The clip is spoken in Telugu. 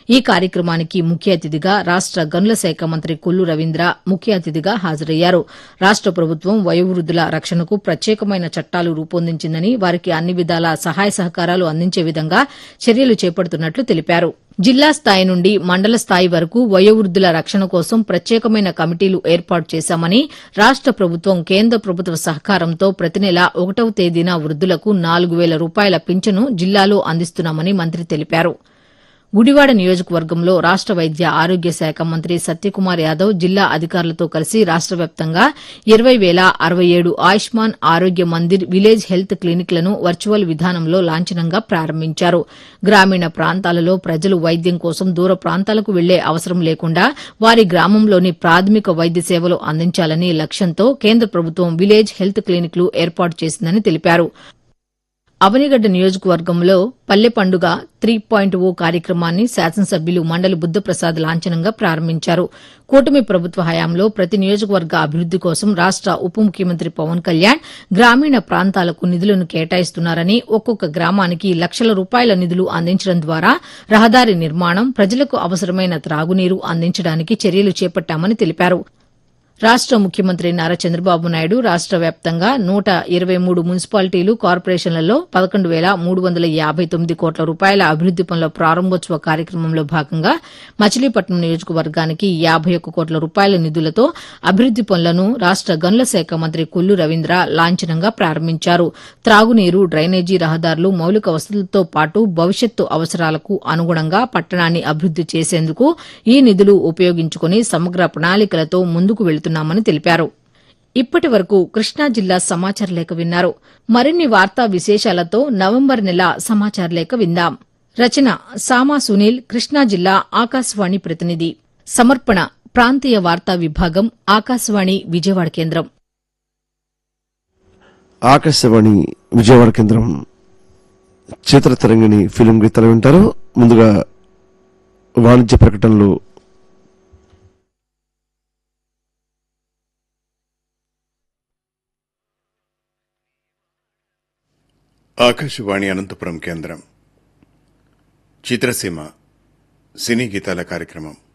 ఈ కార్యక్రమానికి ముఖ్య అతిథిగా రాష్ట గనుల శాఖ మంత్రి కొల్లు రవీంద్ర ముఖ్య అతిథిగా హాజరయ్యారు రాష్ట ప్రభుత్వం వయోవృద్దుల రక్షణకు ప్రత్యేకమైన చట్టాలు రూపొందించిందని వారికి అన్ని విధాల సహాయ సహకారాలు అందించే విధంగా చర్యలు చేపడుతున్నట్లు తెలిపారు జిల్లా స్థాయి నుండి మండల స్థాయి వరకు వయోవృద్దుల రక్షణ కోసం ప్రత్యేకమైన కమిటీలు ఏర్పాటు చేశామని రాష్ట ప్రభుత్వం కేంద్ర ప్రభుత్వ సహకారంతో ప్రతి నెల ఒకటవ తేదీన వృద్దులకు నాలుగు వేల రూపాయల పింఛను జిల్లాలో అందిస్తున్నామని మంత్రి తెలిపారు గుడివాడ నియోజకవర్గంలో రాష్ట వైద్య ఆరోగ్య శాఖ మంత్రి సత్యకుమార్ యాదవ్ జిల్లా అధికారులతో కలిసి రాష్ట వ్యాప్తంగా ఇరవై వేల అరవై ఏడు ఆయుష్మాన్ ఆరోగ్య మందిర్ విలేజ్ హెల్త్ క్లినిక్లను వర్చువల్ విధానంలో లాంఛనంగా ప్రారంభించారు గ్రామీణ ప్రాంతాలలో ప్రజలు వైద్యం కోసం దూర ప్రాంతాలకు వెళ్లే అవసరం లేకుండా వారి గ్రామంలోని ప్రాథమిక వైద్య సేవలు అందించాలని లక్ష్యంతో కేంద్ర ప్రభుత్వం విలేజ్ హెల్త్ క్లినిక్లు ఏర్పాటు చేసిందని తెలిపారు అవనిగడ్డ నియోజకవర్గంలో పల్లె పండుగ త్రీ పాయింట్ ఓ కార్యక్రమాన్ని శాసనసభ్యులు మండలి బుద్దప్రసాద్ లాంఛనంగా ప్రారంభించారు కూటమి ప్రభుత్వ హయాంలో ప్రతి నియోజకవర్గ అభివృద్ది కోసం రాష్ట ఉప ముఖ్యమంత్రి పవన్ కళ్యాణ్ గ్రామీణ ప్రాంతాలకు నిధులను కేటాయిస్తున్నారని ఒక్కొక్క గ్రామానికి లక్షల రూపాయల నిధులు అందించడం ద్వారా రహదారి నిర్మాణం ప్రజలకు అవసరమైన త్రాగునీరు అందించడానికి చర్యలు చేపట్టామని తెలిపారు రాష్ట ముఖ్యమంత్రి నారా చంద్రబాబు నాయుడు రాష్ట వ్యాప్తంగా నూట ఇరవై మూడు మున్సిపాలిటీలు కార్పొరేషన్లలో పదకొండు వేల మూడు వందల యాబై తొమ్మిది కోట్ల రూపాయల అభివృద్ది పనుల ప్రారంభోత్సవ కార్యక్రమంలో భాగంగా మచిలీపట్నం నియోజకవర్గానికి యాబై ఒక్క కోట్ల రూపాయల నిధులతో అభివృద్ది పనులను రాష్ట గనుల శాఖ మంత్రి కొల్లు రవీంద్ర లాంఛనంగా ప్రారంభించారు త్రాగునీరు డ్రైనేజీ రహదారులు మౌలిక వసతులతో పాటు భవిష్యత్తు అవసరాలకు అనుగుణంగా పట్టణాన్ని అభివృద్ది చేసేందుకు ఈ నిధులు ఉపయోగించుకుని సమగ్ర ప్రణాళికలతో ముందుకు వెళుతున్నామని తెలిపారు ఇప్పటి వరకు కృష్ణా జిల్లా సమాచార లేఖ విన్నారు మరిన్ని వార్తా విశేషాలతో నవంబర్ నెల సమాచార లేఖ విందాం రచన సామా సునీల్ కృష్ణా జిల్లా ఆకాశవాణి ప్రతినిధి సమర్పణ ప్రాంతీయ వార్తా విభాగం ఆకాశవాణి విజయవాడ కేంద్రం ఆకాశవాణి విజయవాడ కేంద్రం చిత్రతరంగిణి ఫిలిం గీతాలు వింటారు ముందుగా వాణిజ్య ప్రకటనలు ఆకాశవాణి అనంతపురం కేంద్రం చిత్రసీమ సినీ గీతాల కార్యక్రమం